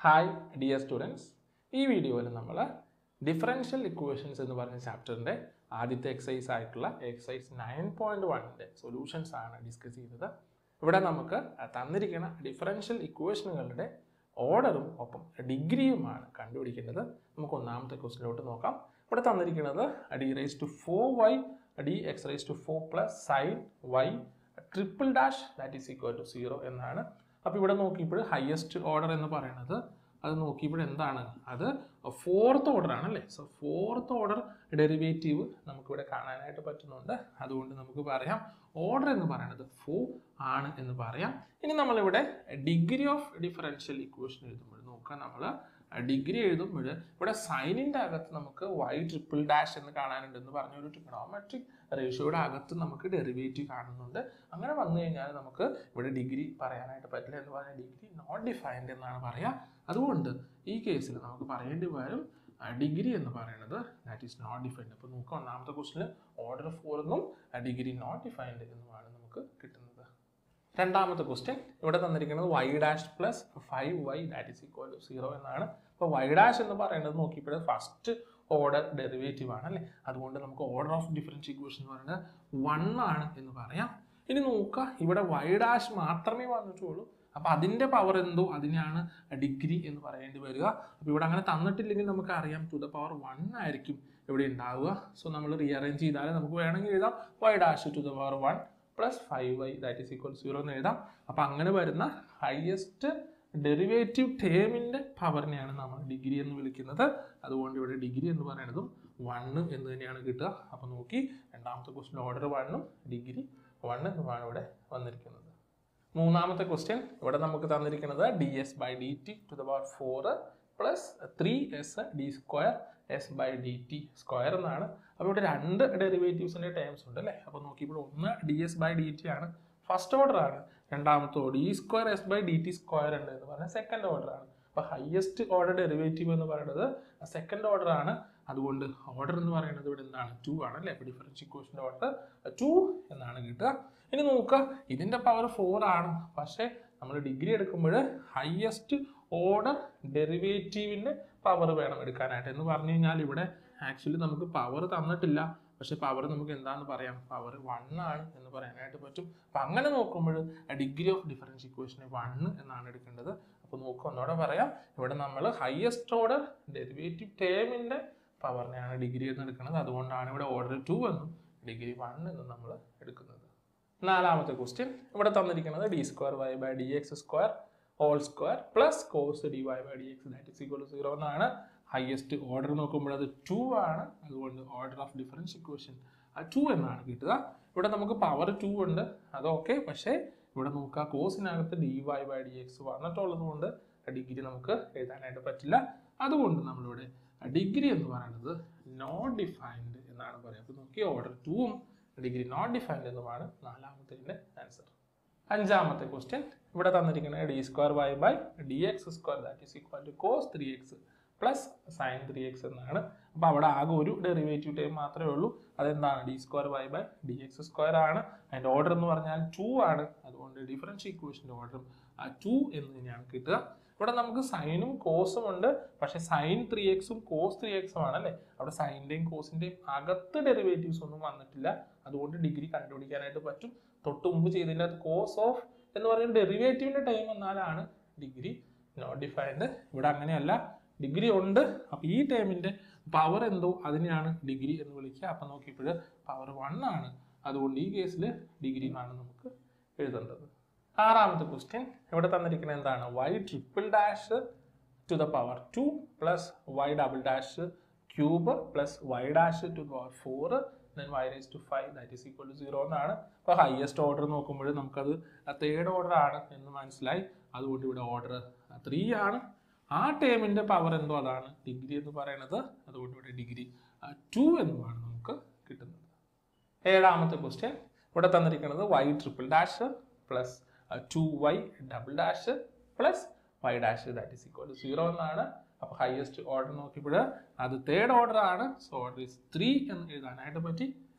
hi dear students ഈ വീഡിയോയിൽ നമ്മൾ ഡിഫറൻഷ്യൽ ഇക്വേഷൻസ് എന്ന് പറഞ്ഞ ചാപ്റ്ററിൻ്റെ ആദ്യത്തെ എക്സസൈസ് ആയിട്ടുള്ള എക്സസൈസ് നയൻ പോയിൻറ്റ് വണ്ണിൻ്റെ സൊല്യൂഷൻസ് ആണ് ഡിസ്കസ് ചെയ്തത് ഇവിടെ നമുക്ക് തന്നിരിക്കുന്ന ഡിഫറൻഷ്യൽ ഇക്വേഷനുകളുടെ ഓർഡറും ഒപ്പം ഡിഗ്രിയുമാണ് കണ്ടുപിടിക്കേണ്ടത് നമുക്ക് ഒന്നാമത്തെ ക്വസ്റ്റിലോട്ട് നോക്കാം ഇവിടെ തന്നിരിക്കുന്നത് D raise to four y D x raise to four plus sine y triple dash that is equal to zero എന്നാണ് അപ്പോൾ ഇവിടെ നോക്കിയപ്പോൾ ഹയസ്റ്റ് ഓർഡർ എന്ന് പറയുന്നത് അത് നോക്കിയപ്പോൾ എന്താണ് അത് ഫോർത്ത് ഓർഡർ ആണ് അല്ലേ സോ ഫോർത്ത് ഓർഡർ ഡെറിവേറ്റീവ് നമുക്കിവിടെ കാണാനായിട്ട് പറ്റുന്നുണ്ട് അതുകൊണ്ട് നമുക്ക് പറയാം ഓർഡർ എന്ന് പറയുന്നത് ഫോർ ആണ് എന്ന് പറയാം ഇനി നമ്മളിവിടെ ഡിഗ്രി ഓഫ് ഡിഫറൻഷ്യൽ ഇക്വേഷൻ എഴുതുമ്പോൾ നോക്കാം നമ്മൾ ഡിഗ്രി എഴുതുമ്പോൾ ഇവിടെ സൈനിൻ്റെ അകത്ത് നമുക്ക് വൈ ട്രിപ്പിൾ ഡാഷ് എന്ന് കാണാനുണ്ട് എന്ന് പറഞ്ഞ ഒരു ട്രിഗണോമെട്രിക് റേഷ്യോയുടെ അകത്ത് നമുക്ക് ഡെറിവേറ്റീവ് കാണുന്നുണ്ട് അങ്ങനെ വന്നു കഴിഞ്ഞാൽ നമുക്ക് ഇവിടെ ഡിഗ്രി പറയാനായിട്ട് പറ്റില്ല എന്ന് പറഞ്ഞാൽ ഡിഗ്രി നോട്ട് ഡിഫൈൻഡ് എന്നാണ് പറയുക അതുകൊണ്ട് ഈ കേസിൽ നമുക്ക് പറയേണ്ടി വരും ഡിഗ്രി എന്ന് പറയുന്നത് ദാറ്റ് ഈസ് നോട്ട് ഡിഫൈൻഡ് അപ്പോൾ നോക്കാം ഒന്നാമത്തെ ക്വസ്റ്റിന് ഓർഡർ ഫോർ എന്നും ഡിഗ്രി നോട്ട് ഡിഫൈൻഡ് എന്നുമാണ് നമുക്ക് കിട്ടുന്നത് രണ്ടാമത്തെ ക്വസ്റ്റ്യൻ ഇവിടെ തന്നിരിക്കുന്നത് y dash plus five y that is equal to zero എന്നാണ് അപ്പോൾ വൈ ഡാഷ് എന്ന് പറയുന്നത് നോക്കിയപ്പോൾ ഫസ്റ്റ് ഓർഡർ ഡെറിവേറ്റീവ് ആണ് അല്ലേ അതുകൊണ്ട് നമുക്ക് ഓർഡർ ഓഫ് ഡിഫറൻസ് ഇക്വേഷൻ എന്ന് പറയുന്നത് വൺ ആണ് എന്ന് പറയാം ഇനി നോക്കുക ഇവിടെ വൈ ഡാഷ് മാത്രമേ വന്നിട്ടുള്ളൂ അപ്പോൾ അതിൻ്റെ പവർ എന്തോ അതിനെയാണ് ഡിഗ്രി എന്ന് പറയേണ്ടി വരിക അപ്പോൾ ഇവിടെ അങ്ങനെ തന്നിട്ടില്ലെങ്കിൽ നമുക്ക് അറിയാം ടു ദ പവർ വൺ ആയിരിക്കും ഇവിടെ ഉണ്ടാവുക സോ നമ്മൾ റീഅറേഞ്ച് ചെയ്താൽ നമുക്ക് വേണമെങ്കിൽ എഴുതാം y dash to the power one plus five y that is equal zero എന്ന് എഴുതാം അപ്പോൾ അങ്ങനെ വരുന്ന ഹയസ്റ്റ് ഡെറിവേറ്റീവ് ടേമിൻ്റെ പവറിനെയാണ് നമ്മൾ ഡിഗ്രി എന്ന് വിളിക്കുന്നത് അതുകൊണ്ട് ഇവിടെ ഡിഗ്രി എന്ന് പറയുന്നതും വണ്ണ് എന്ന് തന്നെയാണ് കിട്ടുക അപ്പോൾ നോക്കി രണ്ടാമത്തെ ക്വസ്റ്റ്യൻ ഓർഡർ വണ്ണും ഡിഗ്രി വൺ എന്നുമാണ് ഇവിടെ വന്നിരിക്കുന്നത് മൂന്നാമത്തെ ക്വസ്റ്റ്യൻ ഇവിടെ നമുക്ക് തന്നിരിക്കുന്നത് D S by D T to the power four plus three S D square S by D T square എന്നാണ് അപ്പോൾ ഇവിടെ രണ്ട് ഡെറിവേറ്റീവ്സിൻ്റെ ടേംസ് ഉണ്ട് അല്ലേ അപ്പോൾ നോക്കിയപ്പോൾ ഒന്ന് D S by D T ആണ് ഫസ്റ്റ് ഓർഡർ ആണ് രണ്ടാമത്തെ D square S by D T square ഉണ്ട് എന്ന് പറഞ്ഞാൽ സെക്കൻഡ് ഓർഡർ ആണ് അപ്പോൾ ഹയസ്റ്റ് ഓർഡർ ഡെറിവേറ്റീവ് എന്ന് പറയുന്നത് സെക്കൻഡ് ഓർഡർ ആണ് അതുകൊണ്ട് ഓർഡർ എന്ന് പറയുന്നത് ഇവിടെ എന്താണ് ടു ആണ് അല്ലേ അപ്പോൾ ഡിഫറൻസ് ഇക്വേഷൻ്റെ ഓർഡർ ടു എന്നാണ് കിട്ടുക ഇനി നോക്കുക ഇതിൻ്റെ പവർ ഫോർ ആണ് പക്ഷേ നമ്മൾ ഡിഗ്രി എടുക്കുമ്പോൾ ഹയസ്റ്റ് ഓർഡർ ഡെറിവേറ്റീവിൻ്റെ പവർ വേണം എടുക്കാനായിട്ട് എന്ന് പറഞ്ഞു കഴിഞ്ഞാൽ ഇവിടെ ആക്ച്വലി നമുക്ക് പവർ തന്നിട്ടില്ല പക്ഷെ പവർ നമുക്ക് എന്താണെന്ന് പറയാം പവർ വൺ ആണ് എന്ന് പറയാനായിട്ട് പറ്റും അപ്പം അങ്ങനെ നോക്കുമ്പോൾ ഡിഗ്രി ഓഫ് ഡിഫറൻസ് ഇക്വേഷനെ വൺ എന്നാണ് എടുക്കേണ്ടത് അപ്പോൾ നോക്കുക ഒന്നുകൂടെ പറയാം ഇവിടെ നമ്മൾ ഹയസ്റ്റ് ഓർഡർ ഡെറിവേറ്റീവ് ടേമിൻ്റെ പവറിനെയാണ് ഡിഗ്രി എന്ന് എടുക്കുന്നത് അതുകൊണ്ടാണ് ഇവിടെ ഓർഡർ ടു എന്നും ഡിഗ്രി വൺ എന്നും നമ്മൾ എടുക്കുന്നത് നാലാമത്തെ ക്വസ്റ്റ്യൻ ഇവിടെ തന്നിരിക്കുന്നത് D square y by D x square whole square plus cos D y by D x that is equal to zero എന്നാണ് ഹയസ്റ്റ് ഓർഡർ നോക്കുമ്പോൾ അത് ടു ആണ് അതുകൊണ്ട് ഓർഡർ ഓഫ് ഡിഫറൻസ് ഇക്വേഷൻ ആ ടു എന്നാണ് കിട്ടുക ഇവിടെ നമുക്ക് പവർ ടു ഉണ്ട് അത് ഓക്കെ പക്ഷേ ഇവിടെ നോക്കുക കോസിനകത്ത് D y by D x വന്നിട്ടുള്ളത് കൊണ്ട് ഡിഗ്രി നമുക്ക് എഴുതാനായിട്ട് പറ്റില്ല അതുകൊണ്ട് നമ്മളിവിടെ ഡിഗ്രി എന്ന് പറയുന്നത് നോട്ട് ഡിഫൈൻഡ് എന്നാണ് പറയുക അപ്പോൾ നോക്കി ഓർഡർ ടൂവും ഡിഗ്രി നോട്ട് ഡിഫൈൻഡ് എന്നുമാണ് നാലാമത്തതിൻ്റെ ആൻസർ അഞ്ചാമത്തെ ക്വസ്റ്റ്യൻ ഇവിടെ തന്നിരിക്കുന്നത് D square y by D x square that is equal to cos three x plus sine three x എന്നാണ് അപ്പോൾ അവിടെ ആകെ ഒരു ഡെറിവേറ്റീവ് ടൈം മാത്രമേ ഉള്ളൂ അതെന്താണ് D square y by D x square ആണ് അതിൻ്റെ ഓർഡർ എന്ന് പറഞ്ഞാൽ ടു ആണ് അതുകൊണ്ട് ഡിഫറൻഷ്യൽ ഇക്വേഷൻ്റെ ഓർഡറും ആ ടു എന്ന് തന്നെയാണ് കിട്ടുക ഇവിടെ നമുക്ക് സൈനും കോസും ഉണ്ട് പക്ഷേ സൈൻ ത്രീ എക്സും കോസ് ത്രീ എക്സും ആണല്ലേ അവിടെ സൈൻ്റെയും കോസിൻ്റെയും അകത്ത് ഡെറിവേറ്റീവ്സ് ഒന്നും വന്നിട്ടില്ല അതുകൊണ്ട് ഡിഗ്രി കണ്ടുപിടിക്കാനായിട്ട് പറ്റും തൊട്ട് മുമ്പ് ചെയ്തതിൻ്റെ അത് കോസ് ഓഫ് എന്ന് പറയുന്ന ഡെറിവേറ്റീവിൻ്റെ ടൈം വന്നാലാണ് ഡിഗ്രി നോട്ട് ഡിഫൈൻഡ് ഇവിടെ അങ്ങനെയല്ല ഡിഗ്രി ഉണ്ട് അപ്പോൾ ഈ ടൈമിൻ്റെ പവർ എന്തോ അതിനെയാണ് ഡിഗ്രി എന്ന് വിളിക്കുക അപ്പം നോക്കിയപ്പോൾ പവർ വൺ ആണ് അതുകൊണ്ട് ഈ കേസിൽ ഡിഗ്രി ആണ് നമുക്ക് എഴുതേണ്ടത് ആറാമത്തെ ക്വസ്റ്റ്യൻ ഇവിടെ തന്നിരിക്കുന്നത് എന്താണ് y triple dash to the power two plus y double dash cube plus y dash to power four then y raise to five that is equal to zero എന്നാണ് അപ്പോൾ ഹയസ്റ്റ് ഓർഡർ നോക്കുമ്പോൾ നമുക്കത് third order ആണ് എന്ന് മനസ്സിലായി അതുകൊണ്ട് ഇവിടെ order three ആണ് ആ ടേമിൻ്റെ പവർ എന്തോ അതാണ് ഡിഗ്രി എന്ന് പറയുന്നത് അതുകൊണ്ട് ഇവിടെ ഡിഗ്രി ടു എന്നുമാണ് നമുക്ക് കിട്ടുന്നത് ഏഴാമത്തെ ക്വസ്റ്റ്യൻ ഇവിടെ തന്നിരിക്കുന്നത് y triple dash plus two y double dash plus y dash that is equal to zero എന്നാണ് അപ്പോൾ ഹയസ്റ്റ് ഓർഡർ നോക്കിയപ്പോൾ അത് തേർഡ് ഓർഡർ ആണ് സോ ഓർഡർ ഈസ് ത്രീ എന്ന് എഴുതാനായിട്ട് പറ്റി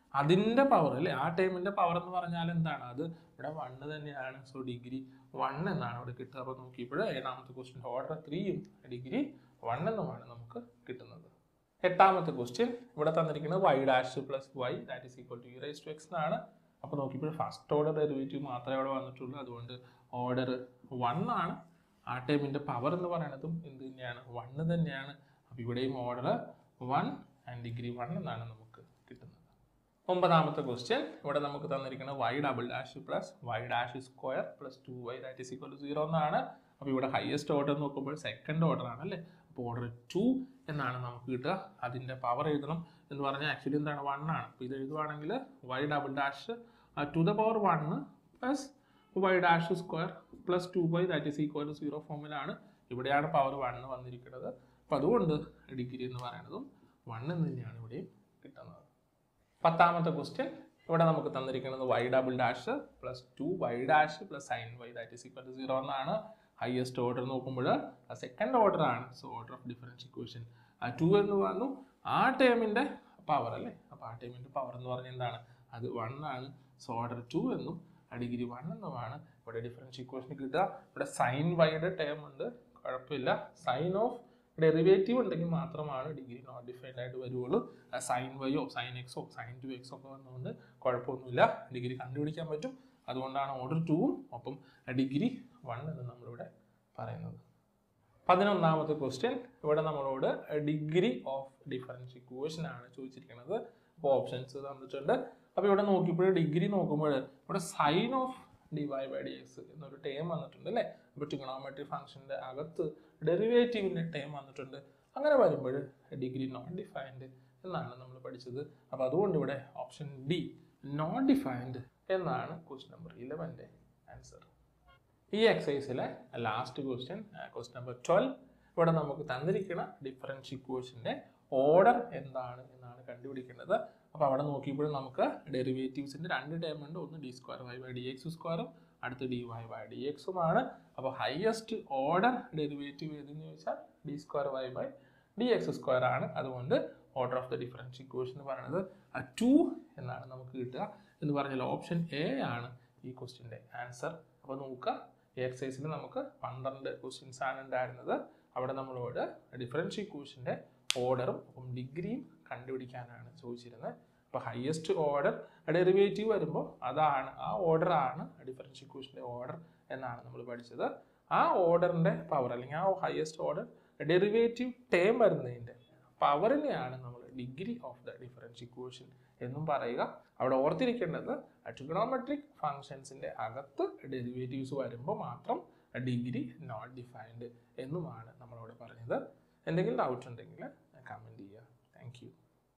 അതിൻ്റെ പവർ അല്ലേ ആ ടൈമിൻ്റെ പവർ എന്ന് പറഞ്ഞാൽ എന്താണ് അത് ഇവിടെ വണ്ണ് തന്നെയാണ് സോ ഡിഗ്രി വൺ എന്നാണ് ഇവിടെ കിട്ടുക അപ്പോൾ നോക്കിയപ്പോൾ ഏഴാമത്തെ ക്വസ്റ്റ്യൻ ഓർഡർ ത്രീയും ഡിഗ്രി വൺ എന്നുമാണ് നമുക്ക് കിട്ടുന്നത് എട്ടാമത്തെ ക്വസ്റ്റ്യൻ ഇവിടെ തന്നിരിക്കുന്നത് y dash plus y that is equal to e raise to x എന്നാണ് അപ്പോൾ നോക്കിയപ്പോൾ ഫസ്റ്റ് ഓർഡർ ഡെറിവേറ്റീവ് മാത്രമേ അവിടെ വന്നിട്ടുള്ളൂ അതുകൊണ്ട് ഓർഡർ വൺ ആണ് ആ ടൈമിൻ്റെ പവർ എന്ന് പറയുന്നതും എന്ത് തന്നെയാണ് വണ്ണ് തന്നെയാണ് അപ്പോൾ ഇവിടെയും order one and degree one എന്നാണ് നമുക്ക് കിട്ടുന്നത് ഒമ്പതാമത്തെ ക്വസ്റ്റ്യൻ ഇവിടെ നമുക്ക് തന്നിരിക്കുന്നത് y double dash plus y dash square plus two y that is equal to zero എന്നാണ് അപ്പോൾ ഇവിടെ ഹയസ്റ്റ് ഓർഡർ നോക്കുമ്പോൾ സെക്കൻഡ് ഓർഡർ ആണ് അല്ലേ അപ്പോൾ ഓർഡർ ടു എന്നാണ് നമുക്ക് കിട്ടുക അതിൻ്റെ പവർ എഴുതണം എന്ന് പറഞ്ഞാൽ ആക്ച്വലി എന്താണ് വൺ ആണ് അപ്പോൾ ഇത് എഴുതുവാണെങ്കിൽ y double dash to the power one plus y dash square plus two y that is equal to zero ഫോമിലാണ് ഇവിടെയാണ് പവർ വണ്ണ് വന്നിരിക്കുന്നത് അപ്പോൾ അതുകൊണ്ട് ഡിഗ്രി എന്ന് പറയുന്നതും വൺ എന്ന് തന്നെയാണ് ഇവിടെയും കിട്ടുന്നത് പത്താമത്തെ ക്വസ്റ്റ്യൻ ഇവിടെ നമുക്ക് തന്നിരിക്കുന്നത് y double dash plus two y dash plus sine y that is equal to zero എന്നാണ് ഹയസ്റ്റ് ഓർഡർ നോക്കുമ്പോൾ സെക്കൻഡ് ഓർഡർ ആണ് so order of difference equation ആ ടു എന്ന് പറഞ്ഞു ആ ടേമിൻ്റെ പവർ അല്ലേ അപ്പോൾ ആ ടേമിൻ്റെ പവർ എന്ന് പറഞ്ഞാൽ എന്താണ് അത് വൺ ആണ് സോ ഓർഡർ ടു എന്നും ഡിഗ്രി വൺ എന്നുമാണ് ഇവിടെ ഡിഫറൻസ് ഇക്വേഷൻ കിട്ടുക ഇവിടെ സൈൻ വൈയുടെ ടേം ഉണ്ട് കുഴപ്പമില്ല സൈൻ ഓഫ് ഡെറിവേറ്റീവ് ഉണ്ടെങ്കിൽ മാത്രമാണ് ഡിഗ്രി നോട്ട് ഡിഫൈൻഡ് ആയിട്ട് വരുള്ളൂ സൈൻ വൈയോ സൈൻ എക്സോ സൈൻ ടു എക്സോ ഒക്കെ വന്നുകൊണ്ട് കുഴപ്പമൊന്നുമില്ല ഡിഗ്രി കണ്ടുപിടിക്കാൻ പറ്റും അതുകൊണ്ടാണ് ഓർഡർ ടൂവും ഒപ്പം ഡിഗ്രി വൺ എന്ന് നമ്മളിവിടെ പറയുന്നത് പതിനൊന്നാമത്തെ ക്വസ്റ്റ്യൻ ഇവിടെ നമ്മളോട് ഡിഗ്രി ഓഫ് ഡിഫറൻസ് ഇക്വേഷൻ ആണ് ചോദിച്ചിരിക്കുന്നത് അപ്പോൾ ഓപ്ഷൻസ് തന്നിട്ടുണ്ട് അപ്പോൾ ഇവിടെ നോക്കിയപ്പോൾ ഡിഗ്രി നോക്കുമ്പോൾ ഇവിടെ sine of D y by D x എന്നൊരു ടേം വന്നിട്ടുണ്ട് അല്ലേ അപ്പോൾ ട്രിഗണോമെട്രി ഫംഗ്ഷൻ്റെ അകത്ത് ഡെറിവേറ്റീവിൻ്റെ ടേം വന്നിട്ടുണ്ട് അങ്ങനെ വരുമ്പോൾ ഡിഗ്രി നോട്ട് ഡിഫൈൻഡ് എന്നാണ് നമ്മൾ പഠിച്ചത് അപ്പോൾ അതുകൊണ്ട് ഇവിടെ ഓപ്ഷൻ ഡി നോട്ട് ഡിഫൈൻഡ് എന്നാണ് ക്വസ്റ്റ്യൻ നമ്പർ ഇലവൻ്റെ ആൻസർ ഈ എക്സസൈസിലെ last question question number twelve ഇവിടെ നമുക്ക് തന്നിരിക്കുന്ന ഡിഫറൻസ് ഇക്വേഷൻ്റെ ഓർഡർ എന്താണ് എന്നാണ് കണ്ടുപിടിക്കേണ്ടത് അപ്പോൾ അവിടെ നോക്കിയപ്പോൾ നമുക്ക് ഡെറിവേറ്റീവ്സിൻ്റെ രണ്ട് ടേം ഉണ്ട് ഒന്ന് D square y by D x സ്ക്വയറും അടുത്ത് ഡി വൈ ബൈ ഡി എക്സുമാണ് അപ്പോൾ ഹയസ്റ്റ് ഓർഡർ ഡെറിവേറ്റീവ് ഏതെന്ന് ചോദിച്ചാൽ D square y by D x square ആണ് അതുകൊണ്ട് order of the difference equation എന്ന് പറയുന്നത് ടു എന്നാണ് നമുക്ക് കിട്ടുക എന്ന് പറഞ്ഞാൽ ഓപ്ഷൻ എ ആണ് ഈ ക്വസ്റ്റ്യൻ്റെ ആൻസർ അപ്പോൾ നോക്കുക ഈ എക്സസൈസിൽ നമുക്ക് പന്ത്രണ്ട് ക്വസ്റ്റ്യൻസ് ആണ് ഉണ്ടായിരുന്നത് അവിടെ നമ്മളോട് ഡിഫറൻസ് ഇക്വേഷൻ്റെ ഓർഡറും ഒപ്പം ഡിഗ്രിയും കണ്ടുപിടിക്കാനാണ് ചോദിച്ചിരുന്നത് അപ്പോൾ ഹയസ്റ്റ് ഓർഡർ ഡെറിവേറ്റീവ് വരുമ്പോൾ അതാണ് ആ ഓർഡർ ആണ് ഡിഫറൻസ് ഇക്വേഷൻ്റെ ഓർഡർ എന്നാണ് നമ്മൾ പഠിച്ചത് ആ ഓർഡറിൻ്റെ പവർ അല്ലെങ്കിൽ ആ ഹയസ്റ്റ് ഓർഡർ ഡെറിവേറ്റീവ് ടേം വരുന്നതിൻ്റെ പവറിനെയാണ് നമ്മൾ degree of the difference equation എന്നും പറയുക അവിടെ ഓർത്തിരിക്കേണ്ടത് ട്രിഗണോമെട്രിക് ഫങ്ഷൻസിൻ്റെ അകത്ത് ഡെറിവേറ്റീവ്സ് വരുമ്പോൾ മാത്രം ഡിഗ്രി നോട്ട് ഡിഫൈൻഡ് എന്നുമാണ് നമ്മളവിടെ പറഞ്ഞത് എന്തെങ്കിലും ഡൗട്ട് ഉണ്ടെങ്കിൽ